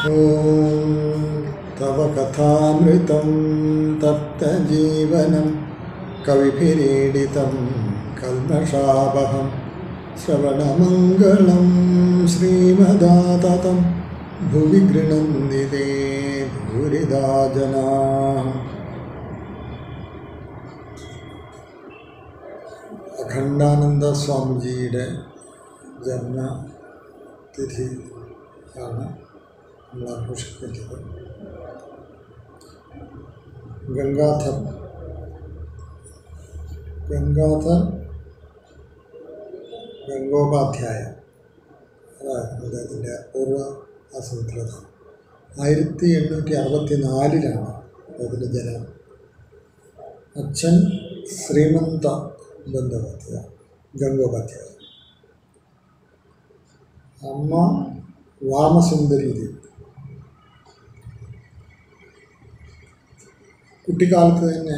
ॐ तव कथामृतं तप्तजीवनं कविभिरीडितं कल्मषापहं श्रवणमङ्गलं श्रीमदाततं भुवि गृह्णन्ति ते भूरिदा जनाः അഖണ്ഡാനന്ദ സ്വാമിജിയുടെ ജന്മതിഥി ആണ് നമ്മൾ ആഘോഷിക്കുന്നത് ഗംഗാധർ ഗംഗാധർ ഗംഗോപാധ്യായ അതാണ് അദ്ദേഹത്തിൻ്റെ അപൂർവ ആസനത്തിലതാണ് ആയിരത്തി എണ്ണൂറ്റി അറുപത്തി നാലിലാണ് അദ്ദേഹത്തിൻ്റെ ജനനം അച്ഛൻ ശ്രീമന്ത ബന്ധോപാധ്യായ ഗംഗോപാധ്യായ അമ്മ വാമസുന്ദരി ദേവി കുട്ടിക്കാലത്ത് തന്നെ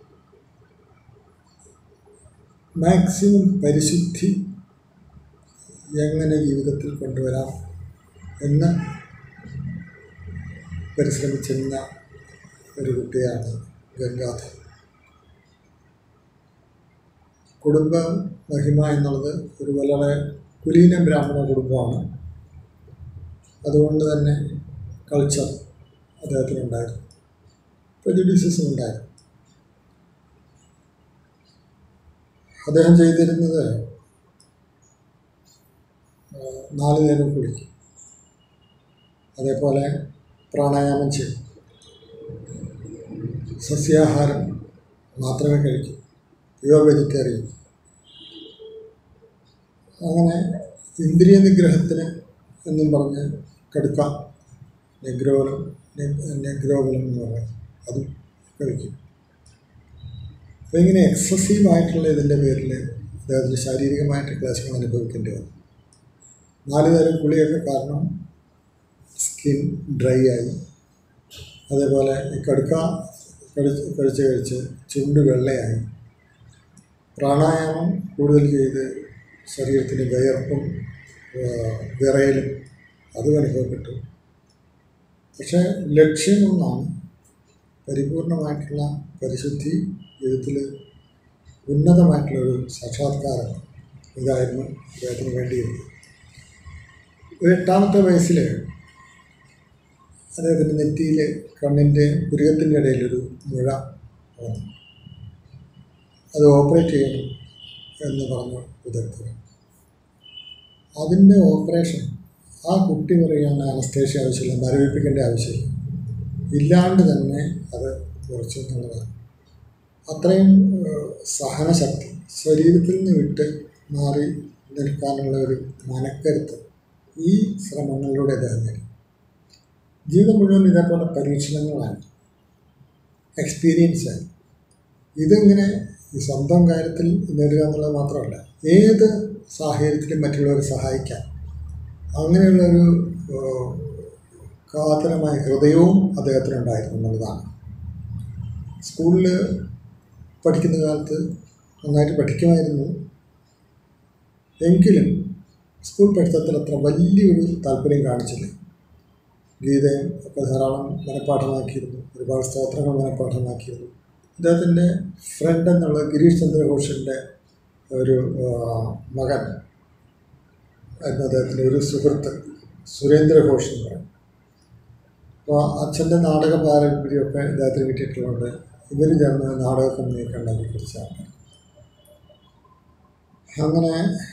മാക്സിമം പരിശുദ്ധി എങ്ങനെ ജീവിതത്തിൽ കൊണ്ടുവരാം എന്ന് പരിശ്രമിച്ചിരുന്ന ഒരു കുട്ടിയാണ് ഗംഗാധർ കുടുംബ മഹിമ എന്നുള്ളത് ഒരു വളരെ കുലീന ബ്രാഹ്മണ കുടുംബമാണ് അതുകൊണ്ട് തന്നെ കൾച്ചർ അദ്ദേഹത്തിനുണ്ടായിരുന്നു പ്രജുഡീസസും ഉണ്ടായിരുന്നു അദ്ദേഹം ചെയ്തിരുന്നത് ആ, നാല് നേരം കുളിക്കും അതേപോലെ പ്രാണായാമം ചെയ്യും സസ്യാഹാരം മാത്രമേ കഴിക്കൂ പ്യുവർ വെജിറ്റേറിയൻ അങ്ങനെ ഇന്ദ്രിയ നിഗ്രഹത്തിന് എന്നും പറഞ്ഞ് കടുക്ക നെഗ്രോലം നെഗ്രോബലം എന്ന് പറയും അതും കഴിക്കും അപ്പോൾ ഇങ്ങനെ എക്സസീവ് ആയിട്ടുള്ള ഇതിൻ്റെ പേരിൽ അദ്ദേഹത്തിന് ശാരീരികമായിട്ട് ക്ലേശങ്ങൾ അനുഭവിക്കേണ്ടി വന്നു നാല് നേരം കുളിയൊക്കെ കാരണം സ്കിൻ ഡ്രൈ ആയി അതേപോലെ ഈ കടുക്ക കഴിച്ച് കഴിച്ച് കഴിച്ച് ചുണ്ട് വെള്ളയായി പ്രാണായാമം കൂടുതൽ ചെയ്ത് ശരീരത്തിന് വിയർപ്പും ആ, വിറയലും അതും അനുഭവപ്പെട്ടു പക്ഷേ ലക്ഷ്യമൊന്നാണ് പരിപൂർണമായിട്ടുള്ള പരിശുദ്ധി ജീവിതത്തിൽ ഉന്നതമായിട്ടുള്ളൊരു സാക്ഷാത്കാരം ഇതായിരുന്നു അദ്ദേഹത്തിന് വേണ്ടിയിരുന്നത് ഒരു എട്ടാമത്തെ വയസ്സിൽ അദ്ദേഹത്തിൻ്റെ നെറ്റിയിൽ കണ്ണിൻ്റെ പുരികത്തിൻ്റെ ഇടയിലൊരു മുഴ വന്നു അത് ഓപ്പറേറ്റ് ചെയ്യണം എന്ന് പറഞ്ഞു വിദഗ്ധർ അതിൻ്റെ ഓപ്പറേഷൻ ആ കുട്ടി പറയുകയാണ് അനസ്തേഷ്യ ആവശ്യമില്ല മരവിപ്പിക്കേണ്ട ആവശ്യമില്ല ഇല്ലാണ്ട് തന്നെ അത് കുറച്ചു എന്നുള്ളതാണ് അത്രയും ഏഹ്, സഹനശക്തി ശരീരത്തിൽ നിന്ന് വിട്ട് മാറി നിൽക്കാനുള്ള ഒരു മനക്കരുത്ത് ഈ ശ്രമങ്ങളിലൂടെ അദ്ദേഹം നേടി ജീവിതം മുഴുവൻ ഇതേപോലെ പരീക്ഷണങ്ങളാണ് എക്സ്പീരിയൻസ് ആണ് ഇതിങ്ങനെ ഈ സ്വന്തം കാര്യത്തിൽ നേടുക എന്നുള്ളത് മാത്രമല്ല ഏത് സാഹചര്യത്തിലും മറ്റുള്ളവരെ സഹായിക്കാം അങ്ങനെയുള്ളൊരു ഏഹ്, കാതരമായ ഹൃദയവും അദ്ദേഹത്തിനുണ്ടായിരുന്നു എന്നുള്ളതാണ് സ്കൂളിൽ പഠിക്കുന്ന കാലത്ത് നന്നായിട്ട് പഠിക്കുമായിരുന്നു എങ്കിലും സ്കൂൾ പഠിത്തത്തിൽ അത്ര വലിയൊരു താല്പര്യം കാണിച്ചില്ല ഗീതയും ഒക്കെ ധാരാളം മനഃപ്പാഠമാക്കിയിരുന്നു ഒരുപാട് സ്തോത്രങ്ങൾ മനഃപ്പാഠമാക്കിയിരുന്നു അദ്ദേഹത്തിൻ്റെ ഫ്രണ്ട് എന്നുള്ള ഗിരീഷ് ചന്ദ്ര ഘോഷിൻ്റെ ഒരു ആ, മകൻ ആയിരുന്നു അദ്ദേഹത്തിൻ്റെ ഒരു സുഹൃത്ത് സുരേന്ദ്ര ഘോഷ് എന്ന് പറയും അപ്പോൾ അച്ഛൻ്റെ നാടക പാരമ്പര്യമൊക്കെ ഇദ്ദേഹത്തിന് കിട്ടിയിട്ടുള്ളത് ഇവർ ചേർന്ന് നാടക കമ്പനിയൊക്കെ ഉണ്ടാക്കി കുറിച്ചാണ് അങ്ങനെ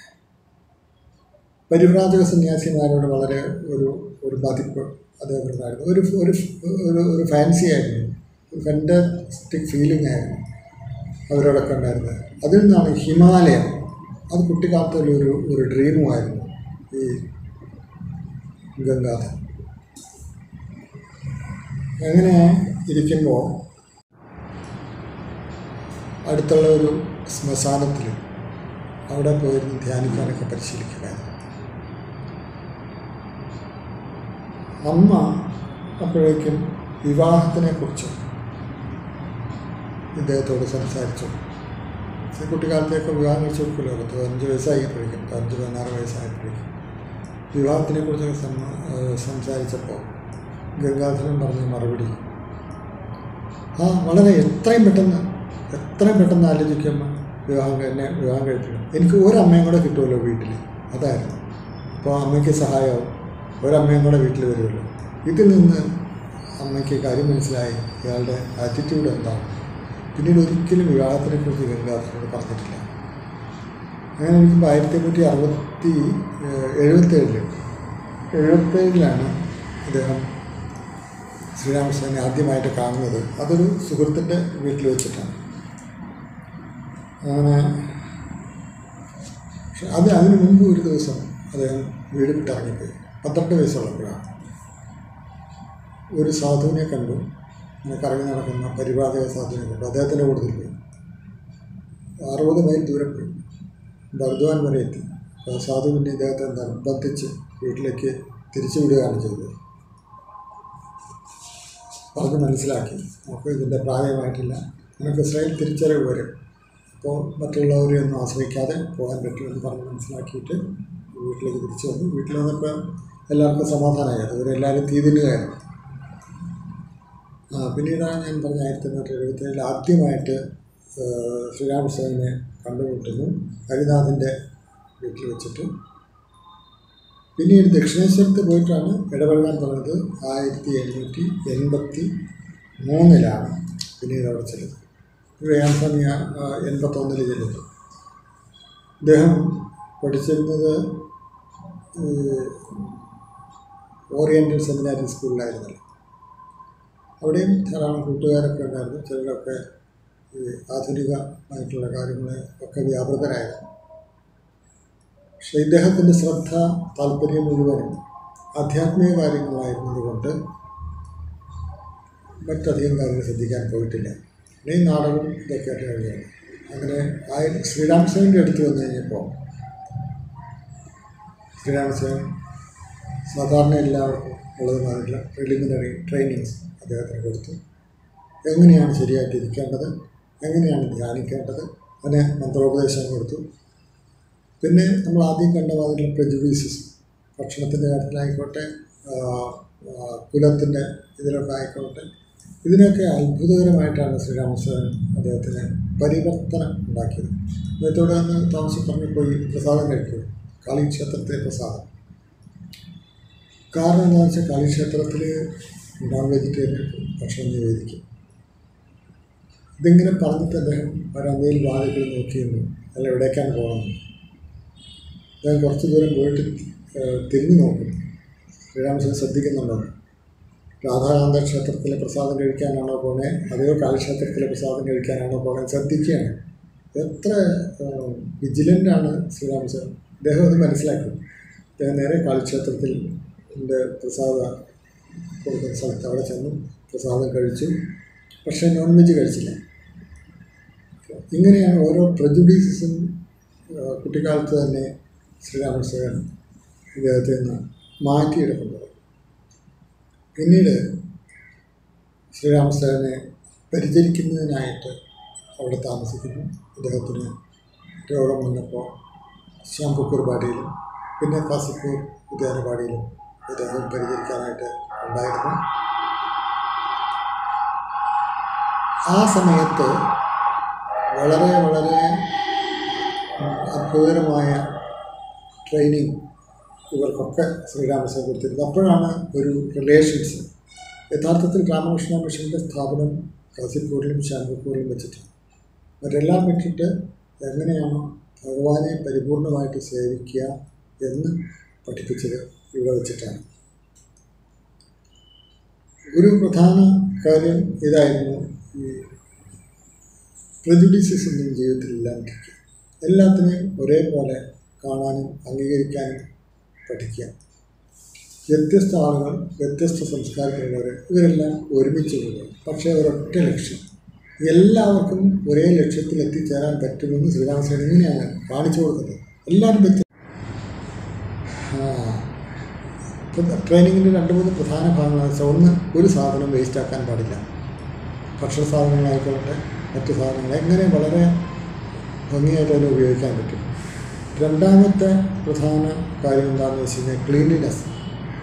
പരിവ്രാജക സന്യാസിമാരോട് വളരെ ഒരു ഒരു മതിപ്പ് അദ്ദേഹത്തിനുണ്ടായിരുന്നു ഒരു ഒരു ഒരു ഒരു ഫാൻസി ആയിരുന്നു ഒരു ഫെൻറ്റാസ്റ്റിക് ഫീലിംഗ് ആയിരുന്നു അവരോടൊക്കെ ഉണ്ടായിരുന്നത് അതിൽ നിന്നാണ് ഹിമാലയം അത് കുട്ടിക്കാലത്തുള്ള ഒരു ഒരു ഡ്രീമുമായിരുന്നു ഈ ഗംഗാധർ അങ്ങനെ ഇരിക്കുമ്പോൾ അടുത്തുള്ള ഒരു ശ്മശാനത്തിൽ അവിടെ പോയിരുന്ന് ധ്യാനിക്കാനൊക്കെ പരിശീലിക്കുകയായിരുന്നു അമ്മ അപ്പോഴേക്കും വിവാഹത്തിനെക്കുറിച്ച് ഇദ്ദേഹത്തോട് സംസാരിച്ചു ഈ കുട്ടിക്കാലത്തേക്ക് വിവാഹം കഴിച്ച് കൊടുക്കുമല്ലോ പത്ത് പതിനഞ്ച് വയസ്സായപ്പോഴേക്കും പതിനഞ്ച് പതിനാറ് വയസ്സായപ്പോഴേക്കും വിവാഹത്തിനെക്കുറിച്ചൊക്കെ സം സംസാരിച്ചപ്പോൾ ഗംഗാധരൻ പറഞ്ഞ മറുപടി ആ വളരെ എത്രയും പെട്ടെന്ന് എത്രയും പെട്ടെന്ന് ആലോചിക്കുമ്പോൾ വിവാഹം കഴി- എന്നെ വിവാഹം കഴിക്കണം എനിക്ക് ഒരമ്മയും കൂടെ കിട്ടുമല്ലോ വീട്ടിൽ അതായിരുന്നു അപ്പോൾ അമ്മയ്ക്ക് സഹായമാവും ഒരമ്മയും കൂടെ വീട്ടിൽ വരുമല്ലോ ഇതിൽ നിന്ന് അമ്മയ്ക്ക് കാര്യം മനസ്സിലായി ഇയാളുടെ ആറ്റിറ്റ്യൂഡ് എന്താണ് പിന്നീട് ഒരിക്കലും വിവാഹത്തിനെക്കുറിച്ച് ഗംഗാധരനോട് പറഞ്ഞിട്ടില്ല അങ്ങനെ എനിക്ക് ആയിരത്തി എണ്ണൂറ്റി അറുപത്തി എഴുപത്തേഴില് എഴുപത്തേഴിലാണ് അദ്ദേഹം ശ്രീരാമകൃഷ്ണനെ ആദ്യമായിട്ട് കാണുന്നത് അതൊരു സുഹൃത്തിൻ്റെ വീട്ടിൽ വെച്ചിട്ടാണ് അങ്ങനെ പക്ഷെ അത് അതിനു മുമ്പ് ഒരു ദിവസം അദ്ദേഹം വീട് വിട്ടിറങ്ങിപ്പോയി പന്ത്രണ്ട് വയസ്സുള്ളപ്പോഴാണ് ഒരു സാധുവിനെ കണ്ടു ഇങ്ങനെ കറങ്ങി നടക്കുന്ന പരിപാലക സാധുവിനെ കണ്ടു അദ്ദേഹത്തിൻ്റെ കൂടുതൽ പോയി അറുപത് മൈൽ ദൂരം പോയി ബർദ്വാൻ വരെ എത്തി അപ്പോൾ സാധു പിന്നെ ഇദ്ദേഹത്തെ നിർബന്ധിച്ച് വീട്ടിലേക്ക് തിരിച്ചു വിടുകയാണ് ചെയ്തത് പറഞ്ഞ് മനസ്സിലാക്കി നമുക്ക് ഇതിൻ്റെ പ്രായമായിട്ടില്ല നിനക്ക് ഇസ്രായേൽ തിരിച്ചറിവ് വരും അപ്പോൾ മറ്റുള്ളവരെ ഒന്നും ആശ്രയിക്കാതെ പോകാൻ പറ്റുമെന്ന് പറഞ്ഞ് മനസ്സിലാക്കിയിട്ട് വീട്ടിലേക്ക് തിരിച്ചു വന്നു വീട്ടിൽ വന്നപ്പോൾ എല്ലാവർക്കും സമാധാനമായി അവരെല്ലാവരും തീ തിന്നുകയായിരുന്നു ആ പിന്നീടാണ് ഞാൻ പറഞ്ഞ ആയിരത്തി എണ്ണൂറ്റി എഴുപത്തേഴിൽ ആദ്യമായിട്ട് ഏഹ്, ശ്രീരാമകൃഷ്ണനെ കണ്ടുമുട്ടുന്നു ഹരിനാഥിൻ്റെ വീട്ടിൽ വെച്ചിട്ട് പിന്നീട് ദക്ഷിണേശ്വരത്ത് പോയിട്ടാണ് ഇടപഴകാൻ തുടങ്ങുന്നത് ആയിരത്തി എണ്ണൂറ്റി എൺപത്തി മൂന്നിലാണ് പിന്നീട് അവിടെ ചെല്ലുന്നത് വേയാസ്വാമി എൺപത്തൊന്നിൽ ചെല്ലുന്നു അദ്ദേഹം പഠിച്ചിരുന്നത് ഈ ഓറിയൻ്റൽ സെമിനാരി സ്കൂളിലായിരുന്നല്ലോ അവിടെയും ധാരാളം കൂട്ടുകാരൊക്കെ ഉണ്ടായിരുന്നു ചിലരൊക്കെ ഈ ആധുനികമായിട്ടുള്ള കാര്യങ്ങളെ ഒക്കെ വ്യാപൃതരായിരുന്നു പക്ഷേ ഇദ്ദേഹത്തിൻ്റെ ശ്രദ്ധ താല്പര്യം മുഴുവനും ആധ്യാത്മിക കാര്യങ്ങളായിരുന്നത് കൊണ്ട് മറ്റധികം കാര്യങ്ങൾ ശ്രദ്ധിക്കാൻ പോയിട്ടില്ല പിന്നെ ഈ നാടകം ഇതൊക്കെ ആയിട്ട് കഴിയാണ് അങ്ങനെ ആ ശ്രീരാമസ്വാമിൻ്റെ അടുത്ത് വന്നു കഴിഞ്ഞപ്പോൾ ശ്രീരാമസ്വാമി സാധാരണ എല്ലാവർക്കും ഉള്ളതുമായിട്ടുള്ള പ്രിലിമിനറി ട്രെയിനിങ്സ് അദ്ദേഹത്തിന് കൊടുത്തു എങ്ങനെയാണ് ശരിയായിട്ട് ഇരിക്കേണ്ടത് എങ്ങനെയാണ് ധ്യാനിക്കേണ്ടത് അതിന് മന്ത്രോപദേശം കൊടുത്തു പിന്നെ നമ്മൾ ആദ്യം കണ്ട മാതിരിയുള്ള പ്രജുഡീസസ് ഭക്ഷണത്തിൻ്റെ കാര്യത്തിലായിക്കോട്ടെ ആ, ആ, കുലത്തിൻ്റെ ഇതിലൊക്കെ ആയിക്കോട്ടെ ഇതിനൊക്കെ അത്ഭുതകരമായിട്ടാണ് ശ്രീരാമകൃഷ്ണൻ അദ്ദേഹത്തിന് പരിവർത്തനം ഉണ്ടാക്കിയത് അദ്ദേഹത്തോട് അന്ന് താമസം പറഞ്ഞു പോയി പ്രസാദം കഴിക്കും കാളിക്ഷേത്രത്തിലെ പ്രസാദം കാരണം എന്താണെന്ന് വെച്ചാൽ കാളിക്ഷേത്രത്തിൽ നോൺ വെജിറ്റേറിയൻ ഭക്ഷണം നിവേദിക്കും ഇതിങ്ങനെ പറഞ്ഞിട്ട് അദ്ദേഹം ഒരമ്മയിൽ വാതിൽ നോക്കിയിരുന്നു അല്ല എവിടേക്കാണ് പോകുന്നത് ഞാൻ കുറച്ച് ദൂരം പോയിട്ട് ഏഹ്, തിരിഞ്ഞു നോക്കും ശ്രീരാമകൃഷ്ണൻ ശ്രദ്ധിക്കുന്നുണ്ടോ രാധാകാന്ത ക്ഷേത്രത്തിലെ പ്രസാദം കഴിക്കാനാണോ പോണേ അതോ കാലക്ഷേത്രത്തിലെ പ്രസാദം കഴിക്കാനാണോ പോണേ ശ്രദ്ധിക്കുകയാണ് എത്ര വിജിലൻ്റാണ് ശ്രീരാമകൃഷ്ണൻ അദ്ദേഹം അത് മനസ്സിലാക്കി അദ്ദേഹം നേരെ കാലക്ഷേത്രത്തിൽ എൻ്റെ പ്രസാദ കൊടുക്കുന്ന സ്ഥലത്ത് അവിടെ ചെന്നു പ്രസാദം കഴിച്ചു പക്ഷേ നോൺ വെജ് കഴിച്ചില്ല ഇങ്ങനെയാണ് ഓരോ പ്രജുഡീസസും കുട്ടിക്കാലത്ത് തന്നെ ശ്രീരാമകൃഷ്ണൻ ഇദ്ദേഹത്തിൽ നിന്ന് മാറ്റിയെടുക്കുന്നത് പിന്നീട് ശ്രീരാമകൃഷ്ണനെ പരിചരിക്കുന്നതിനായിട്ട് അവിടെ താമസിക്കുന്നു അദ്ദേഹത്തിന് രോഗം വന്നപ്പോൾ ശ്യാംപുക്കൂർ പാടിയിലും പിന്നെ കാസിപ്പൂർ ഉദ്യാനപാടിയിലും അദ്ദേഹം പരിചരിക്കാനായിട്ട് ഉണ്ടായിരുന്നു ആ സമയത്ത് വളരെ വളരെ ഉം, അത്ഭുതകരമായ ട്രെയിനിങ് ഇവർക്കൊക്കെ ശ്രീരാമകൃഷ്ണൻ കൊടുത്തിരുന്നത് അപ്പോഴാണ് ഒരു റിലേഷൻസ് യഥാർത്ഥത്തിൽ രാമകൃഷ്ണ മിഷൻ്റെ സ്ഥാപനം കാസിപ്പൂരിലും ശ്യാംപൂരിലും വെച്ചിട്ടാണ് മറ്റെല്ലാം വിട്ടിട്ട് എങ്ങനെയാണ് ഭഗവാനെ പരിപൂർണമായിട്ട് സേവിക്കുക എന്ന് പഠിപ്പിച്ചത് ഇവിടെ വെച്ചിട്ടാണ് ഒരു പ്രധാന കാര്യം ഇതായിരുന്നു ഈ പ്രജുഡീസസ് ഒന്നും ജീവിതത്തിൽ ഇല്ലാണ്ടിരിക്കുക എല്ലാത്തിനെയും ഒരേപോലെ കാണാനും അംഗീകരിക്കാനും പഠിക്കുക വ്യത്യസ്ത ആളുകൾ വ്യത്യസ്ത സംസ്കാരത്തിലുള്ളവർ ഇവരെല്ലാം ഒരുമിച്ച് കൂടുക പക്ഷേ ഒരൊറ്റ ലക്ഷ്യം എല്ലാവർക്കും ഒരേ ലക്ഷ്യത്തിൽ എത്തിച്ചേരാൻ പറ്റുമെന്ന് ശ്രീരാമകൃഷ്ണൻ ഇങ്ങനെയാണ് കാണിച്ചു കൊടുക്കുന്നത് എല്ലാവരും വ്യത്യ ട്രെയിനിങ്ങിൻ്റെ രണ്ട് മൂന്ന് പ്രധാന ഭാഗങ്ങളാണ് വെച്ചാൽ ഒന്ന് ഒരു സാധനം വേസ്റ്റ് ആക്കാൻ പാടില്ല ഭക്ഷണ സാധനങ്ങളായിക്കോട്ടെ മറ്റു സാധനങ്ങൾ എങ്ങനെ വളരെ ഭംഗിയായിട്ട് അതിനെ ഉപയോഗിക്കാൻ പറ്റും രണ്ടാമത്തെ പ്രധാന കാര്യം എന്താണെന്ന് വെച്ച് കഴിഞ്ഞാൽ ക്ലീൻലിനെസ്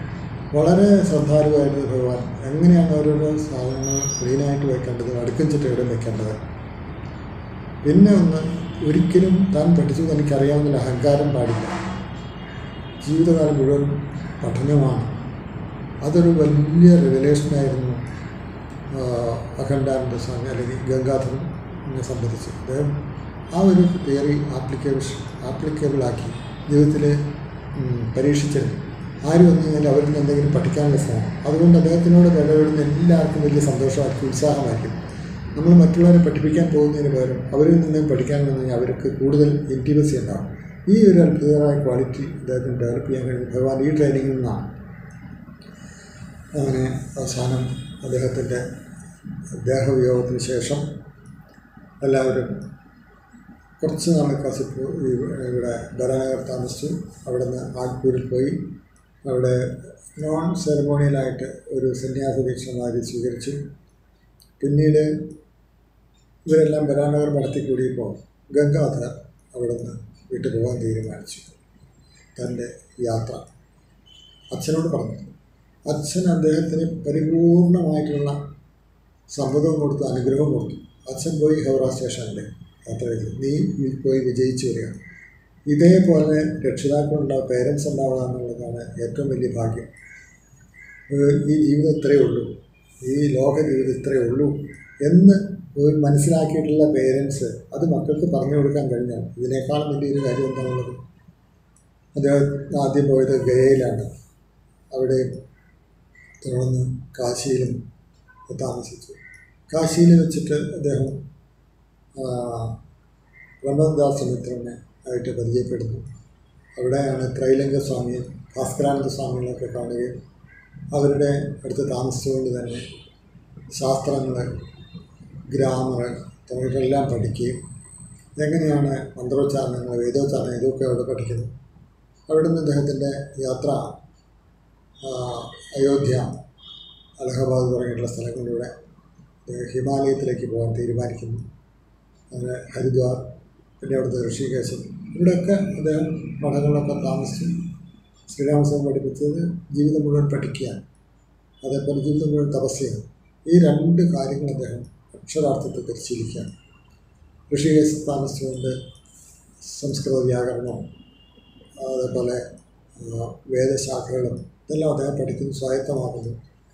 വളരെ ശ്രദ്ധാലുവായിരുന്നു ഭഗവാൻ എങ്ങനെയാണ് ഓരോരോ സാധനങ്ങൾ ക്ലീനായിട്ട് വെക്കേണ്ടത് അടുക്കും ചിട്ടയോടെ വെക്കേണ്ടത് പിന്നെ ഒന്ന് ഒരിക്കലും താൻ പഠിച്ചു തനിക്കറിയാവുന്ന അഹങ്കാരം പാടില്ല ജീവിതകാലം മുഴുവൻ പഠനമാണ് അതൊരു വലിയ റിവലേഷനായിരുന്നു അഖണ്ഡാനന്ദ സ്വാമി അല്ലെങ്കിൽ ഗംഗാധരനെ സംബന്ധിച്ച് അദ്ദേഹം ആ ഒരു തിയറി ആപ്ലിക്കേബിൾ ആപ്ലിക്കബിളാക്കി ജീവിതത്തിൽ പരീക്ഷിച്ചത് ആര് വന്നു കഴിഞ്ഞാൽ അവരിൽ നിന്ന് എന്തെങ്കിലും പഠിക്കാനുള്ള ശ്രമം അതുകൊണ്ട് അദ്ദേഹത്തിനോട് ഇടപെടുന്ന എല്ലാവർക്കും വലിയ സന്തോഷമായിരിക്കും ഉത്സാഹമായിരിക്കും നമ്മൾ മറ്റുള്ളവരെ പഠിപ്പിക്കാൻ പോകുന്നതിന് പകരം അവരിൽ നിന്നും പഠിക്കാൻ വന്നു കഴിഞ്ഞാൽ അവർക്ക് കൂടുതൽ ഇൻറ്റിമസി ഉണ്ടാകും ഈ ഒരു അത്ഭുതകരമായ ക്വാളിറ്റി അദ്ദേഹത്തിന് ഡെവലപ്പ് ചെയ്യാൻ കഴിഞ്ഞു ഭഗവാൻ ഈ ട്രെയിനിങ്ങിൽ നിന്നാണ് അങ്ങനെ അവസാനം അദ്ദേഹത്തിൻ്റെ ദേഹവിയോഗത്തിന് ശേഷം എല്ലാവരും കുറച്ച് നാൾ കസിപ്പ് ഇവിടെ ബരാനഗർ താമസിച്ചു അവിടെ നിന്ന് നാഗ്പൂരിൽ പോയി അവിടെ നോൺ സെറമോണിയലായിട്ട് ഒരു സന്യാസ ദീക്ഷമാരി സ്വീകരിച്ചു പിന്നീട് ഇവരെല്ലാം ബരാനഗർ മടത്തി കൂടിയപ്പോൾ ഗംഗാധർ അവിടെ നിന്ന് വീട്ടിൽ പോകാൻ തീരുമാനിച്ചു തൻ്റെ യാത്ര അച്ഛനോട് പറഞ്ഞു അച്ഛൻ അദ്ദേഹത്തിന് പരിപൂർണമായിട്ടുള്ള സമ്മതവും കൊടുത്തു അനുഗ്രഹവും കൊടുത്തു അച്ഛൻ പോയി ഹൗറ സ്റ്റേഷനിൽ യാത്ര ചെയ്തു നീ പോയി വിജയിച്ചു വരിക ഇതേപോലെ രക്ഷിതാക്കളുണ്ടാവുക പേരൻസ് ഉണ്ടാവുക എന്നുള്ളതാണ് ഏറ്റവും വലിയ ഭാഗ്യം ഈ ജീവിതം ഇത്രയേ ഉള്ളൂ ഈ ലോക ജീവിതം ഇത്രയേ ഉള്ളൂ എന്ന് ഒരു മനസ്സിലാക്കിയിട്ടുള്ള പേരൻസ് അത് മക്കൾക്ക് പറഞ്ഞു കൊടുക്കാൻ കഴിഞ്ഞാൽ ഇതിനേക്കാളും വലിയൊരു കാര്യം എന്താണുള്ളത് അദ്ദേഹം ആദ്യം പോയത് ഗയയിലാണ് അവിടെ തുടർന്ന് കാശിയിലും താമസിച്ചു കാശിയിൽ വെച്ചിട്ട് അദ്ദേഹം ബ്രഹ്മദാസ മിത്രനെ ആയിട്ട് പരിചയപ്പെടുന്നു അവിടെയാണ് ത്രൈലംഗ സ്വാമിയും ഭാസ്കരാനന്ദ സ്വാമികളൊക്കെ കാണുകയും അവരുടെ അടുത്ത് താമസിച്ചുകൊണ്ട് തന്നെ ശാസ്ത്രങ്ങൾ ഗ്രാമർ തുടങ്ങിയിട്ടെല്ലാം പഠിക്കുകയും എങ്ങനെയാണ് മന്ത്രോച്ചാരണങ്ങൾ വേദോച്ചാരണം ഇതൊക്കെ അവിടെ പഠിക്കുന്നു അവിടെ നിന്ന് അദ്ദേഹത്തിൻ്റെ യാത്ര അയോധ്യ അലഹബാദ് തുടങ്ങിയിട്ടുള്ള സ്ഥലങ്ങളിലൂടെ ഹിമാലയത്തിലേക്ക് പോകാൻ തീരുമാനിക്കുന്നു അങ്ങനെ ഹരിദ്വാർ പിന്നെ അവിടുത്തെ ഋഷികേശം ഇവിടെയൊക്കെ അദ്ദേഹം പഠനങ്ങളൊക്കെ താമസിച്ചു ശ്രീരാമസ്വാമി പഠിപ്പിച്ചത് ജീവിതം മുഴുവൻ പഠിക്കുകയാണ് അതേപോലെ ജീവിതം മുഴുവൻ തപസ്യയാണ് ഈ രണ്ട് കാര്യങ്ങൾ അദ്ദേഹം അക്ഷരാർത്ഥത്തിൽ പരിശീലിക്കുകയാണ് ഋഷികേശത്ത് താമസിച്ചുകൊണ്ട് സംസ്കൃത വ്യാകരണവും അതേപോലെ വേദശാഖകളും ഇതെല്ലാം അദ്ദേഹം പഠിക്കുന്നു സ്വായത്തമാക്കുന്നു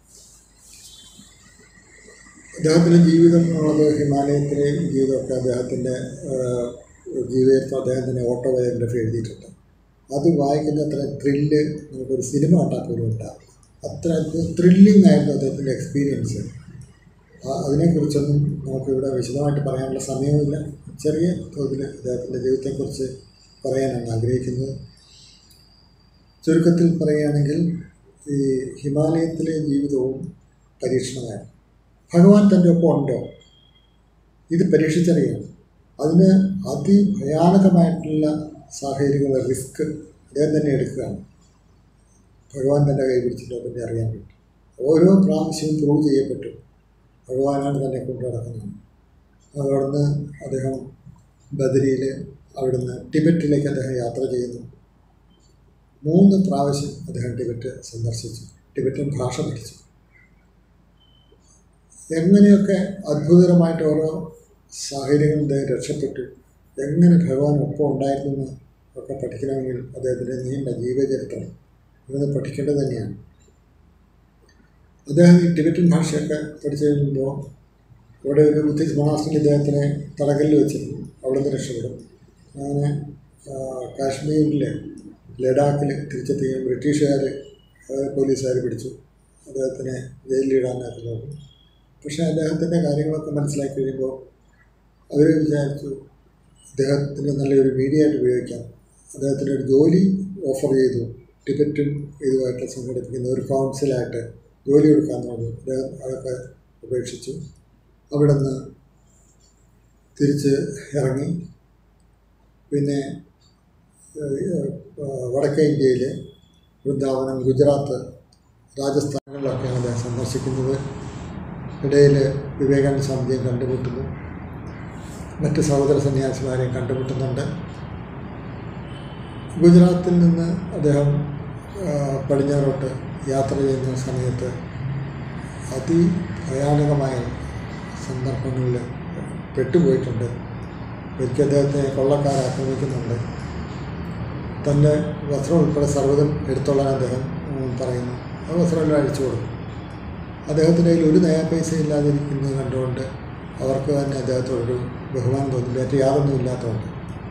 അദ്ദേഹത്തിൻ്റെ ജീവിതം എന്നുള്ളത് ഹിമാലയത്തിലെ ജീവിതമൊക്കെ അദ്ദേഹത്തിൻ്റെ ജീവിതത്തിൽ അദ്ദേഹം തന്നെ ഓട്ടോബയോഗ്രഫി എഴുതിയിട്ടുണ്ട് അത് വായിക്കുന്ന അത്ര ത്രില്ല് നമുക്കൊരു സിനിമ കണ്ടാൽ പോലും ഉണ്ടാകും അത്ര ത്രില്ലിംഗ് ആയിരുന്നു അദ്ദേഹത്തിൻ്റെ എക്സ്പീരിയൻസ് അതിനെക്കുറിച്ചൊന്നും നമുക്കിവിടെ വിശദമായിട്ട് പറയാനുള്ള സമയമില്ല ചെറിയ തോതിൽ അദ്ദേഹത്തിൻ്റെ ജീവിതത്തെക്കുറിച്ച് പറയാനാണ് ആഗ്രഹിക്കുന്നത് ചുരുക്കത്തിൽ പറയുകയാണെങ്കിൽ ഈ ഹിമാലയത്തിലെ ജീവിതവും പരീക്ഷണമായിരുന്നു ഭഗവാൻ തൻ്റെ ഒപ്പം ഉണ്ടോ ഇത് പരീക്ഷിച്ചറിയണം അതിന് അതിഭയാനകമായിട്ടുള്ള സാഹചര്യങ്ങൾ റിസ്ക് അദ്ദേഹം തന്നെ എടുക്കുകയാണ് ഭഗവാൻ തൻ്റെ കൈ പിടിച്ചിട്ടോ പിന്നെ അറിയാൻ പറ്റും ഓരോ പ്രാവശ്യവും പ്രൂവ് ചെയ്യപ്പെട്ടു ഭഗവാനാണ് തന്നെ കൊണ്ടു നടക്കുന്നത് അവിടുന്ന് അദ്ദേഹം ബദരിയിൽ അവിടുന്ന് ടിബറ്റിലേക്ക് അദ്ദേഹം യാത്ര ചെയ്യുന്നു മൂന്ന് പ്രാവശ്യം അദ്ദേഹം ടിബറ്റ് സന്ദർശിച്ചു ടിബറ്റൻ ഭാഷ പഠിച്ചു എങ്ങനെയൊക്കെ അത്ഭുതകരമായിട്ട് ഓരോ സാഹചര്യങ്ങളിൽ രക്ഷപ്പെട്ടു എങ്ങനെ ഭഗവാൻ ഒപ്പം ഉണ്ടായിരുന്നു ഒക്കെ പഠിക്കണമെങ്കിൽ അദ്ദേഹത്തിൻ്റെ നീണ്ട ജീവചരിത്രം ഇതൊന്ന് പഠിക്കേണ്ടത് തന്നെയാണ് അദ്ദേഹം ഈ ടിബറ്റൻ ഭാഷയൊക്കെ പഠിച്ചു കഴിയുമ്പോൾ ഇവിടെ ഒരു ബുദ്ധിസ്റ്റ് മൊണാസ്റ്റിൽ ഇദ്ദേഹത്തിനെ തടകലിൽ വെച്ചിരുന്നു അവിടെ നിന്ന് രക്ഷപ്പെടും അങ്ങനെ കാശ്മീരിൽ ലഡാക്കിൽ തിരിച്ചെത്തുകയും ബ്രിട്ടീഷുകാർ പോലീസുകാർ പിടിച്ചു അദ്ദേഹത്തിനെ ജയിലിലിടാനായിട്ട് നോക്കും പക്ഷേ അദ്ദേഹത്തിൻ്റെ കാര്യങ്ങളൊക്കെ മനസ്സിലാക്കി കഴിയുമ്പോൾ അവർ വിചാരിച്ചു അദ്ദേഹത്തിന് നല്ലൊരു മീഡിയ ആയിട്ട് ഉപയോഗിക്കാം അദ്ദേഹത്തിന് ഒരു ജോലി ഓഫർ ചെയ്തു ടിബറ്റും ഇതുമായിട്ട് സംഘടിപ്പിക്കുന്ന ഒരു കൗൺസിലായിട്ട് ജോലി കൊടുക്കാൻ തുടങ്ങി അദ്ദേഹം അതൊക്കെ ഉപേക്ഷിച്ചു അവിടെ നിന്ന് തിരിച്ച് ഇറങ്ങി പിന്നെ വടക്കേ ഇന്ത്യയിൽ വൃന്ദാവനം ഗുജറാത്ത് രാജസ്ഥാനിലൊക്കെയാണ് അദ്ദേഹം സന്ദർശിക്കുന്നത് ഇടയിൽ വിവേകാനന്ദ സ്വാമിജിയെ കണ്ടുമുട്ടുന്നു മറ്റ് സഹോദര സന്യാസിമാരെയും കണ്ടുമുട്ടുന്നുണ്ട് ഗുജറാത്തിൽ നിന്ന് അദ്ദേഹം പടിഞ്ഞാറോട്ട് യാത്ര ചെയ്യുന്ന സമയത്ത് അതിഭയാനകമായ സന്ദർഭങ്ങളിൽ പെട്ടുപോയിട്ടുണ്ട് ഒരിക്കൽ അദ്ദേഹത്തെ കൊള്ളക്കാർ ആക്രമിക്കുന്നുണ്ട് തൻ്റെ വസ്ത്രം ഉൾപ്പെടെ സർവ്വതും എടുത്തോളാൻ അദ്ദേഹം ഉം, പറയുന്നു ആ വസ്ത്രമെല്ലാം അഴിച്ചു കൊടുക്കും അദ്ദേഹത്തിൻ്റെ കയ്യിൽ ഒരു നയാ പൈസ ഇല്ലാതിരിക്കുന്നത് കണ്ടുകൊണ്ട് അവർക്ക് തന്നെ അദ്ദേഹത്തോടൊരു ബഹുമാനം തോന്നി മറ്റു യാതൊന്നും ഇല്ലാത്തതുകൊണ്ട്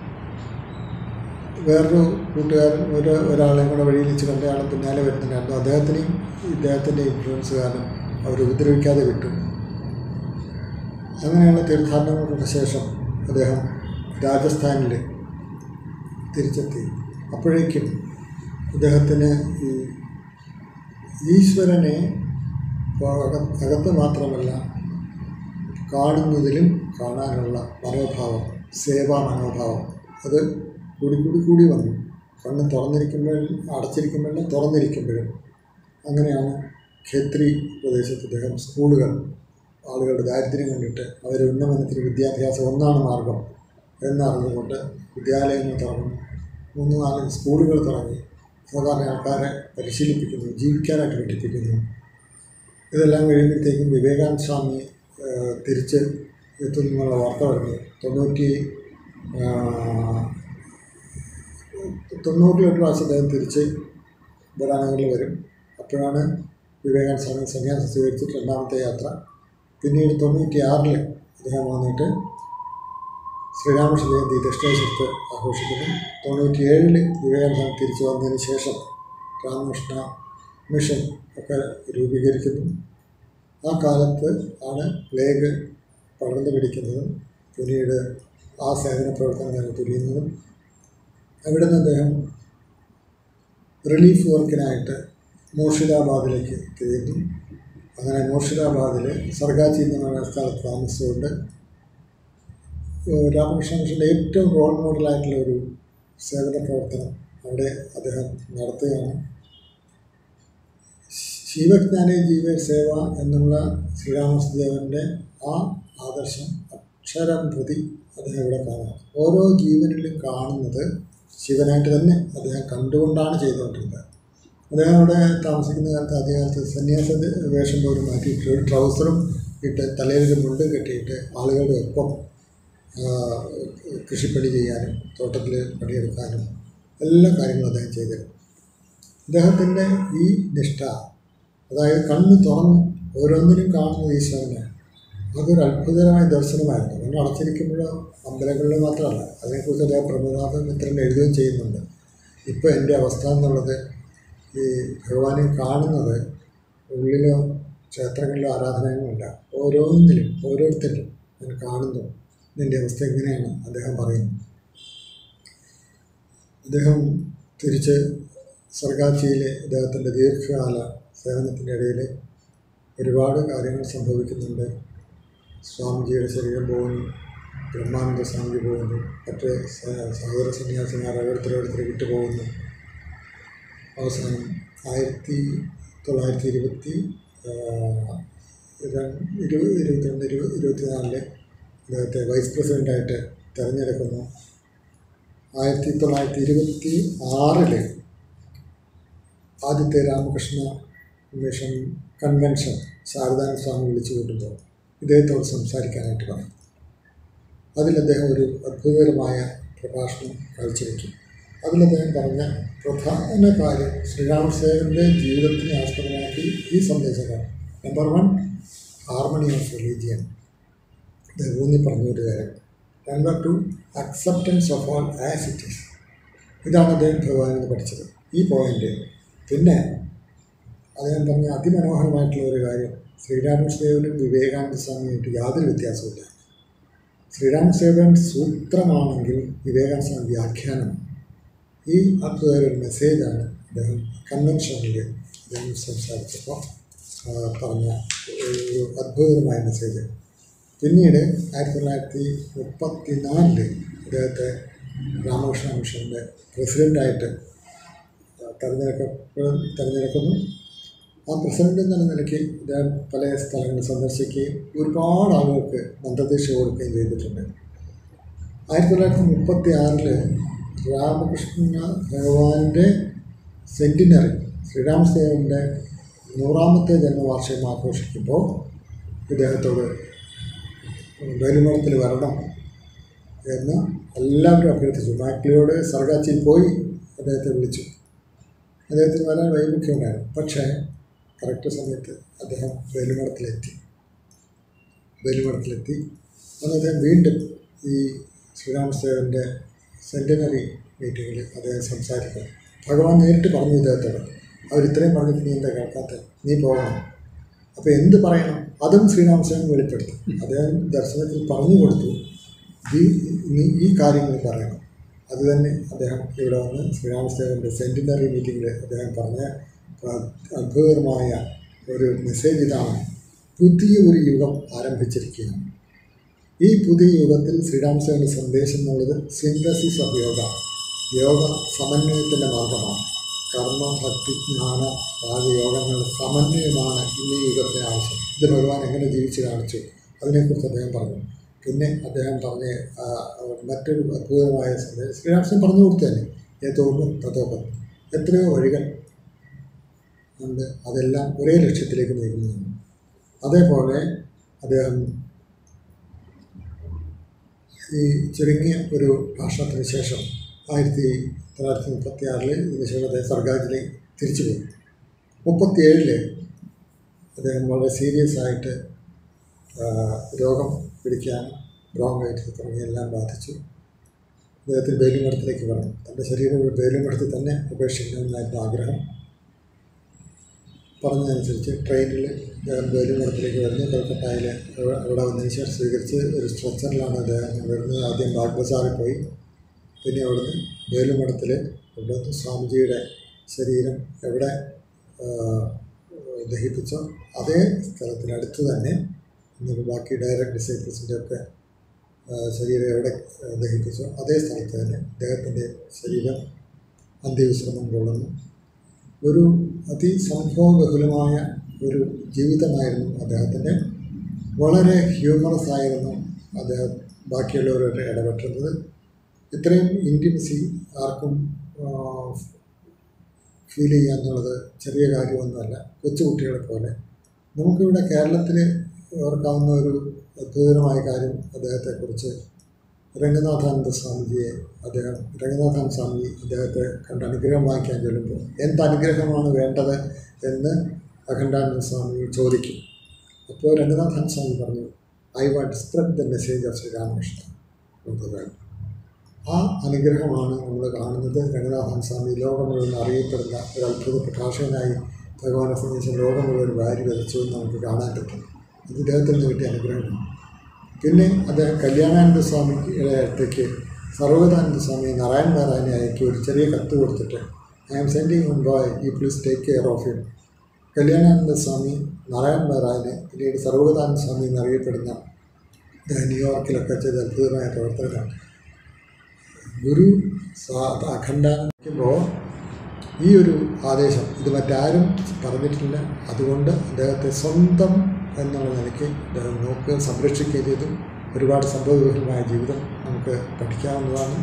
വേറൊരു കൂട്ടുകാരൻ ഒരു ഒരാളെയും കൂടെ വഴിയിൽ വെച്ച് കണ്ടയാളും പിന്നാലെ വരുന്നുണ്ടായിരുന്നു അദ്ദേഹത്തിനെയും ഇദ്ദേഹത്തിൻ്റെ ഇൻഫ്ലുവൻസ് കാരണം അവർ ഉപദ്രവിക്കാതെ വിട്ടു അങ്ങനെയുള്ള തീർത്ഥാടനങ്ങൾക്ക് ശേഷം അദ്ദേഹം രാജസ്ഥാനിൽ തിരിച്ചെത്തി അപ്പോഴേക്കും അദ്ദേഹത്തിന് ഈ ഈശ്വരനെ അക- അകത്ത് മാത്രമല്ല കാണുന്നതിലും കാണാനുള്ള മനോഭാവം സേവാ മനോഭാവം അത് കൂടി കൂടി കൂടി വന്നു കണ്ണ് തുറന്നിരിക്കുമ്പോഴും അടച്ചിരിക്കുമ്പോഴും തുറന്നിരിക്കുമ്പോഴും അങ്ങനെയാണ് ഖേത്രി പ്രദേശത്ത് അദ്ദേഹം സ്കൂളുകൾ ആളുകളുടെ ദാരിദ്ര്യം കണ്ടിട്ട് അവരെ ഉന്നമനത്തിന് വിദ്യാഭ്യാസം ഒന്നാണ് മാർഗം എന്നറിഞ്ഞുകൊണ്ട് വിദ്യാലയങ്ങൾ തുറന്നു മൂന്ന് നാല് സ്കൂളുകൾ തുടങ്ങി സാധാരണ ആൾക്കാരെ പരിശീലിപ്പിക്കുന്നു ജീവിക്കാനായിട്ട് പഠിപ്പിക്കുന്നു ഇതെല്ലാം കഴിയുമ്പോഴത്തേക്കും വിവേകാനന്ദ സ്വാമി ആ, തിരിച്ച് എത്തുന്നുള്ള വാർത്ത വരുന്നു തൊണ്ണൂറ്റി ആ, തൊണ്ണൂറിലൊരു പ്രാവശ്യം അദ്ദേഹം തിരിച്ച് ബദാനഗറിൽ വരും അപ്പോഴാണ് വിവേകാനന്ദ സ്വാമി സന്യാസം സ്വീകരിച്ചിട്ട് രണ്ടാമത്തെ യാത്ര പിന്നീട് തൊണ്ണൂറ്റി ആറിൽ അദ്ദേഹം വന്നിട്ട് ശ്രീരാമകൃഷ്ണ ജയന്തി ദക്ഷിണേശ്വരത്ത് ആഘോഷിക്കുന്നു തൊണ്ണൂറ്റിയേഴിൽ വിവേകാനന്ദ സ്വാമി തിരിച്ചു വന്നതിന് ശേഷം രാമകൃഷ്ണ മിഷൻ ഒക്കെ രൂപീകരിക്കുന്നു ആ കാലത്ത് ആണ് പ്ലേഗ് പടർന്നു പിടിക്കുന്നതും പിന്നീട് ആ സേവന പ്രവർത്തനങ്ങൾ തുരിയുന്നതും അവിടെ നിന്ന് അദ്ദേഹം റിലീഫ് വർക്കിനായിട്ട് മൂർഷിദാബാദിലേക്ക് തിരിയുന്നു അങ്ങനെ മൂർഷിദാബാദിൽ സർഗാച്ചി എന്ന് പറയുന്ന സ്ഥലത്ത് താമസിച്ചുകൊണ്ട് ഏഹ് രാമകൃഷ്ണ മിഷൻ്റെ ഏറ്റവും റോൾ മോഡലായിട്ടുള്ള ഒരു സേവന പ്രവർത്തനം അവിടെ അദ്ദേഹം നടത്തുകയാണ് ശിവജ്ഞാനേ ജീവ സേവ എന്നുള്ള ശ്രീരാമകൃഷ്ണദേവൻ്റെ ആ ആദർശം അക്ഷരം പ്രതി അദ്ദേഹം ഇവിടെ കാണാം ഓരോ ജീവനിലും കാണുന്നത് ശിവനായിട്ട് തന്നെ അദ്ദേഹം കണ്ടുകൊണ്ടാണ് ചെയ്തുകൊണ്ടിരുന്നത് അദ്ദേഹം അവിടെ താമസിക്കുന്ന കാലത്ത് ആദ്യകാലത്ത് സന്യാസ വേഷം പോലും മാറ്റിയിട്ട് ഒരു ട്രൗസറും ഇട്ട് തലയിലൊരു മുണ്ടും കെട്ടിയിട്ട് ആളുകളുടെ ഒപ്പം ആ, കൃഷിപ്പണി ചെയ്യാനും തോട്ടത്തിൽ പണിയെടുക്കാനും എല്ലാ കാര്യങ്ങളും അദ്ദേഹം ചെയ്തിരുന്നു അദ്ദേഹത്തിൻ്റെ ഈ നിഷ്ഠ അതായത് കണ്ണ് തുറന്ന് ഓരോന്നിനും കാണുന്ന ഈശ്വരനെ അതൊരു അത്ഭുതകരമായ ദർശനമായിരുന്നു കണ്ണ് അടച്ചിരിക്കുമ്പോഴോ അമ്പലങ്ങളിൽ മാത്രമല്ല അതിനെക്കുറിച്ച് അദ്ദേഹം പ്രമോദാഥ മിത്രൻ എഴുതുകയും ചെയ്യുന്നുണ്ട് ഇപ്പോൾ എൻ്റെ അവസ്ഥ എന്നുള്ളത് ഈ ഭഗവാനെ കാണുന്നത് ഉള്ളിലോ ക്ഷേത്രങ്ങളിലോ ആരാധനകളിലല്ല ഓരോന്നിലും ഓരോരുത്തരിലും ഞാൻ കാണുന്നു നിൻ്റെ അവസ്ഥ എങ്ങനെയാണ് അദ്ദേഹം പറയുന്നു അദ്ദേഹം തിരിച്ച് സർഗാച്ചിയിലെ അദ്ദേഹത്തിൻ്റെ ദീർഘകാല സേവനത്തിൻ്റെ ഇടയിൽ ഒരുപാട് കാര്യങ്ങൾ സംഭവിക്കുന്നുണ്ട് സ്വാമിജിയുടെ ശരീരം പോകുന്നു ബ്രഹ്മാനന്ദ സ്വാമിജി പോകുന്നു മറ്റ് സ- സഹോദര സന്യാസിമാർ ഓരോരുത്തരോരുത്തർ വിട്ടുപോകുന്നു അവസാനം ആയിരത്തി തൊള്ളായിരത്തി ഇരുപത്തി ഇരുപത് ഇരുപത്തിരണ്ട് ഇരുപത് ഇരുപത്തിനാലില് അദ്ദേഹത്തെ വൈസ് പ്രസിഡൻ്റായിട്ട് തിരഞ്ഞെടുക്കുന്നു ആയിരത്തി തൊള്ളായിരത്തി ഇരുപത്തി ആറില് ആദ്യത്തെ രാമകൃഷ്ണ മിഷൻ കൺവെൻഷൻ ശാരദാനന്ദ സ്വാമി വിളിച്ചു കൂട്ടുമ്പോൾ ഇദ്ദേഹത്തോട് സംസാരിക്കാനായിട്ട് പറഞ്ഞു അതിൽ അദ്ദേഹം ഒരു അത്ഭുതകരമായ പ്രഭാഷണം കാഴ്ചവെക്കും അതിൽ അദ്ദേഹം പറഞ്ഞ പ്രധാന കാര്യം ശ്രീരാമസേവൻ്റെ ജീവിതത്തിനെ ആസ്പദമാക്കി ഈ സന്ദേശമാണ് number one harmony of religion അദ്ദേഹം ഊന്നി പറഞ്ഞ ഒരു കാര്യം number two acceptance of all as it is ഇതാണ് അദ്ദേഹം ഭഗവാനിൽ നിന്ന് പഠിച്ചത് ഈ പോയിന്റ് പിന്നെ അദ്ദേഹം പറഞ്ഞ അതിമനോഹരമായിട്ടുള്ള ഒരു കാര്യം ശ്രീരാമകൃഷ്ണദേവനും വിവേകാനന്ദ സ്വാമിയായിട്ട് യാതൊരു വ്യത്യാസമില്ല ശ്രീരാമസേവൻ സൂത്രമാണെങ്കിൽ വിവേകാനന്ദ സ്വാമി വ്യാഖ്യാനമാണ് ഈ അത്ഭുത ഒരു മെസ്സേജാണ് അദ്ദേഹം കൺവെൻഷനിൽ അദ്ദേഹം സംസാരിച്ചപ്പോൾ ആ, പറഞ്ഞ ഒരു അത്ഭുതകരമായ മെസ്സേജ് പിന്നീട് ആയിരത്തി തൊള്ളായിരത്തി മുപ്പത്തി നാലില് അദ്ദേഹത്തെ രാമകൃഷ്ണ മിഷൻ്റെ പ്രസിഡൻ്റായിട്ട് തെരഞ്ഞെടുക്കപ്പെ തെരഞ്ഞെടുക്കുന്നു ആ പ്രസിഡന്റ് എന്ന നിലയ്ക്ക് അദ്ദേഹം പല സ്ഥലങ്ങൾ സന്ദർശിക്കുകയും ഒരുപാട് ആളുകൾക്ക് മന്ത്രദീക്ഷ കൊടുക്കുകയും ചെയ്തിട്ടുണ്ട് ആയിരത്തി തൊള്ളായിരത്തി മുപ്പത്തി ആറില് രാമകൃഷ്ണ ഭഗവാന്റെ സെൻറ്റിനറി ശ്രീരാമസേവൻ്റെ നൂറാമത്തെ ജന്മവാർഷികം ആഘോഷിക്കുമ്പോൾ ഇദ്ദേഹത്തോട് വേലുമണത്തിൽ വരണം എന്ന് എല്ലാവരും അഭ്യർത്ഥിച്ചു മാക്ലിയോട് സർഗാച്ചിയിൽ പോയി അദ്ദേഹത്തെ വിളിച്ചു അദ്ദേഹത്തിന് വരാൻ വൈമുഖ്യമുണ്ടായിരുന്നു പക്ഷേ കറക്റ്റ് സമയത്ത് അദ്ദേഹം വേലുമഠത്തിലെത്തി വേലുമഠത്തിലെത്തി അന്ന് അദ്ദേഹം വീണ്ടും ഈ ശ്രീരാമസേവൻ്റെ സെൻറ്റിനറി മീറ്റിങ്ങിൽ അദ്ദേഹം സംസാരിക്കണം ഭഗവാൻ നേരിട്ട് പറഞ്ഞു ഇദ്ദേഹത്തോട് അവരിത്രയും പറഞ്ഞിട്ട് നീ എന്താ കേൾക്കാത്ത നീ പോകണം അപ്പോൾ എന്ത് പറയണം അതും ശ്രീരാമസേവൻ വെളിപ്പെടുത്തി അദ്ദേഹം ദർശനത്തിൽ പറഞ്ഞു കൊടുത്തു ഈ നീ ഈ കാര്യങ്ങൾ പറയണം അത് തന്നെ അദ്ദേഹം ഇവിടെ വന്ന് ശ്രീരാമസേവൻ്റെ സെൻറ്റിനറി മീറ്റിങ്ങിൽ അദ്ദേഹം പറഞ്ഞ അത്ഭുതകരമായ ഒരു മെസ്സേജ് ഇതാണ് പുതിയ ഒരു യുഗം ആരംഭിച്ചിരിക്കുകയാണ് ഈ പുതിയ യുഗത്തിൽ ശ്രീരാമസേവൻ്റെ സന്ദേശം എന്നുള്ളത് സിന്തസിസ് ഓഫ് യോഗ യോഗ സമന്വയത്തിൻ്റെ മാർഗമാണ് കർമ്മ ഭക്തി ജ്ഞാന രാജയോഗങ്ങളുടെ സമന്വയമാണ് ഇന്ന് ഈ യുഗത്തിന് ആവശ്യം ഇത് ഭഗവാൻ എങ്ങനെ ജീവിച്ച് കാണിച്ചു അതിനെക്കുറിച്ച് അദ്ദേഹം പറഞ്ഞു പിന്നെ അദ്ദേഹം പറഞ്ഞ ആ, മറ്റൊരു അത്ഭുതമായ സന്ദേശം ശ്രീരാമസൻ പറഞ്ഞു കൊടുത്തു തന്നെ ഏതോന്നും തതോപം എത്രയോ വഴികൾ ഉണ്ട് അതെല്ലാം ഒരേ ലക്ഷ്യത്തിലേക്ക് നീങ്ങുന്നതാണ് അതേപോലെ അദ്ദേഹം ഈ ചുരുങ്ങിയ ഒരു ഭാഷണത്തിന് ശേഷം ആയിരത്തി തൊള്ളായിരത്തി മുപ്പത്തി ആറിൽ ഇതിന് ശേഷം അദ്ദേഹം സർഗാജിലേക്ക് തിരിച്ചുപോയി മുപ്പത്തിയേഴില് അദ്ദേഹം വളരെ സീരിയസ് ആയിട്ട് ആ, രോഗം പിടിക്കാൻ ബ്രോങ്കൈറ്റിസ് തുടങ്ങിയെല്ലാം ബാധിച്ചു അദ്ദേഹത്തിന് വേലുമഠത്തിലേക്ക് വരണം തൻ്റെ ശരീരം ഒരു വേലുമഠത്തിൽ തന്നെ ഉപേക്ഷിക്കണമെന്നായിരുന്നു ആഗ്രഹം പറഞ്ഞതനുസരിച്ച് ട്രെയിനിൽ അദ്ദേഹം വേലുമഠത്തിലേക്ക് വരുന്നു കൽക്കട്ടയിൽ അവിടെ അവിടെ വന്നതിന് ശേഷം സ്വീകരിച്ച് ഒരു സ്ട്രെച്ചറിലാണ് അദ്ദേഹം വരുന്നത് ആദ്യം ബാഗ് ബസാറിൽ പോയി പിന്നെ അവിടുന്ന് വേലുമഠത്തിൽ അവിടുന്ന് സ്വാമിജിയുടെ ശരീരം എവിടെ ആ, ദഹിപ്പിച്ചോ അതേ സ്ഥലത്തിനടുത്ത് തന്നെ ഇന്നിപ്പോൾ ബാക്കി ഡയറക്റ്റ് ഡിസൈപ്പിൾസിൻ്റെ ഒക്കെ ആ, ശരീരം എവിടെ ആ, ദഹിപ്പിച്ചോ അതേ സ്ഥലത്ത് തന്നെ അദ്ദേഹത്തിൻ്റെ ശരീരം അന്ത്യവിശ്രമം കൊള്ളുന്നു ഒരു അതിസംഭവബഹുലമായ ഒരു ജീവിതമായിരുന്നു അദ്ദേഹത്തിൻ്റെ വളരെ ഹ്യൂമറസ് ആയിരുന്നു അദ്ദേഹം ബാക്കിയുള്ളവരോട് ഇടപെട്ടിരുന്നത് ഇത്രയും ഇൻറ്റിമസി ആർക്കും ഫീൽ ചെയ്യുക എന്നുള്ളത് ചെറിയ കാര്യമൊന്നുമല്ല കൊച്ചുകുട്ടികളെ പോലെ നമുക്കിവിടെ കേരളത്തിൽ ഓർക്കാവുന്ന ഒരു അത്ഭുതകരമായ കാര്യം അദ്ദേഹത്തെക്കുറിച്ച് രംഗനാഥാനന്ദ സ്വാമിജിയെ അദ്ദേഹം രംഗനാഥാനന്ദ സ്വാമി അദ്ദേഹത്തെ കണ്ട് അനുഗ്രഹം വാങ്ങിക്കാൻ ചെല്ലുമ്പോൾ എന്ത് അനുഗ്രഹമാണ് വേണ്ടത് എന്ന് അഖണ്ഡാനന്ദ സ്വാമി ചോദിക്കും അപ്പോൾ രംഗനാഥാനന്ദ സ്വാമി പറഞ്ഞു I want spread the message of Sri Ramakrishna എന്നുള്ളത് ആ അനുഗ്രഹമാണ് നമ്മൾ കാണുന്നത് രംഗനാഥൻ സ്വാമി ലോകം മുഴുവൻ അറിയപ്പെടുന്ന ഒരു അത്ഭുത പ്രകാശകനായി ഭഗവാനെ സന്ദേശം ലോകം മുഴുവൻ വാരി വരച്ചു എന്ന് നമുക്ക് കാണാൻ പറ്റും ഇത് ഇദ്ദേഹത്തിൽ നിന്ന് കിട്ടിയ അനുഗ്രഹമാണ് പിന്നെ അദ്ദേഹം കല്യാണാനന്ദ സ്വാമിയുടെ അടുത്തേക്ക് സർവ്വതാനന്ദ സ്വാമി നാരായണ നാരായണനെ അയക്കി ഒരു ചെറിയ കത്ത് കൊടുത്തിട്ട് I am sending one boy ഈ please take care of him Kalyanananda Swami Narayana നാരായണനെ പിന്നീട് സർവ്വതാനന്ദ സ്വാമി എന്നറിയപ്പെടുന്ന അദ്ദേഹം ന്യൂയോർക്കിലൊക്കെ ചെയ്ത അത്ഭുതമായ പ്രവർത്തനമാണ് ഗുരു അഖണ്ഡാനിക്കുമ്പോൾ ഈ ഒരു ആദേശം ഇത് മറ്റാരും പറഞ്ഞിട്ടില്ല അതുകൊണ്ട് അദ്ദേഹത്തെ സ്വന്തം എന്നുള്ള നിലയ്ക്ക് അദ്ദേഹം നോക്കുക സംരക്ഷിക്കുകയും ചെയ്തു ഒരുപാട് സംഭവബഹുലമായ ജീവിതം നമുക്ക് പഠിക്കാവുന്നതാണ്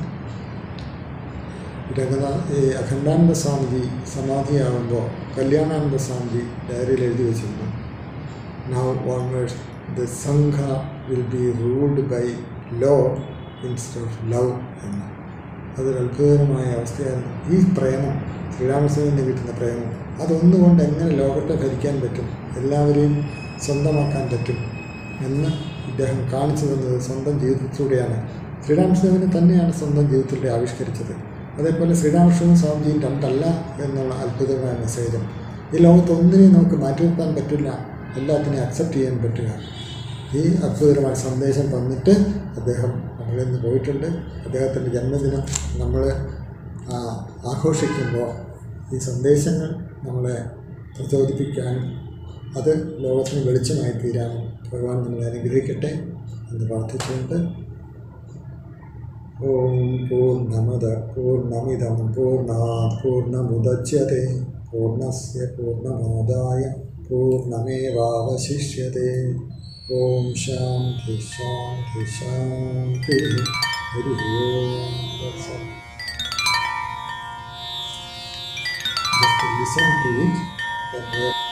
രംഗനാഥ് ഈ അഖണ്ഡാനന്ദ സ്വാമിജി സമാധിയാകുമ്പോൾ കല്യാണാനന്ദ സ്വാമിജി ഡയറിയിൽ എഴുതി വെച്ചിരുന്നു now onwards the sangha will be ruled by law instead of love എന്ന് അതൊരു അത്ഭുതകരമായ അവസ്ഥയായിരുന്നു ഈ പ്രേമം ശ്രീരാമചന്ദ്രന് കിട്ടുന്ന പ്രേമം അതൊന്നുകൊണ്ട് എങ്ങനെ ലോകത്തെ ഭരിക്കാൻ പറ്റും എല്ലാവരെയും സ്വന്തമാക്കാൻ പറ്റും എന്ന് ഇദ്ദേഹം കാണിച്ചു തന്നത് സ്വന്തം ജീവിതത്തിലൂടെയാണ് ശ്രീരാമചന്ദ്രന് തന്നെയാണ് സ്വന്തം ജീവിതത്തിലൂടെ ആവിഷ്കരിച്ചത് അതേപോലെ ശ്രീരാമകൃഷ്ണൻ സ്വാമിജിയും രണ്ടല്ല എന്നുള്ള അത്ഭുതമായ മെസ്സേജും ഈ ലോകത്ത് ഒന്നിനെയും നമുക്ക് മാറ്റി നിർത്താൻ പറ്റില്ല എല്ലാത്തിനെയും അക്സെപ്റ്റ് ചെയ്യാൻ പറ്റുക ഈ അത്ഭുതകരമായ സന്ദേശം തന്നിട്ട് അദ്ദേഹം നമ്മളിൽ നിന്ന് പോയിട്ടുണ്ട് അദ്ദേഹത്തിൻ്റെ ജന്മദിനം നമ്മൾ ആ, ആഘോഷിക്കുമ്പോൾ ഈ സന്ദേശങ്ങൾ നമ്മളെ പ്രചോദിപ്പിക്കാനും അത് ലോകത്തിന് വെളിച്ചമായി തീരാനും ഭഗവാൻ നമ്മളെ അനുഗ്രഹിക്കട്ടെ എന്ന് പ്രാർത്ഥിച്ചുകൊണ്ട് ഓം പൂർണ്ണമത പൂർണ്ണമിതം പൂർണ്ണാത് പൂർണ്ണമുദച്യത്തെ പൂർണ്ണസ്യ പൂർണ്ണമാദായ പൂർണ്ണമേവാവശിഷ്യത്തെ ഓം ശാന്തി ശാന്തി ശാന്തി ഹരി ഓം തത്സത്. Just to listen to it, that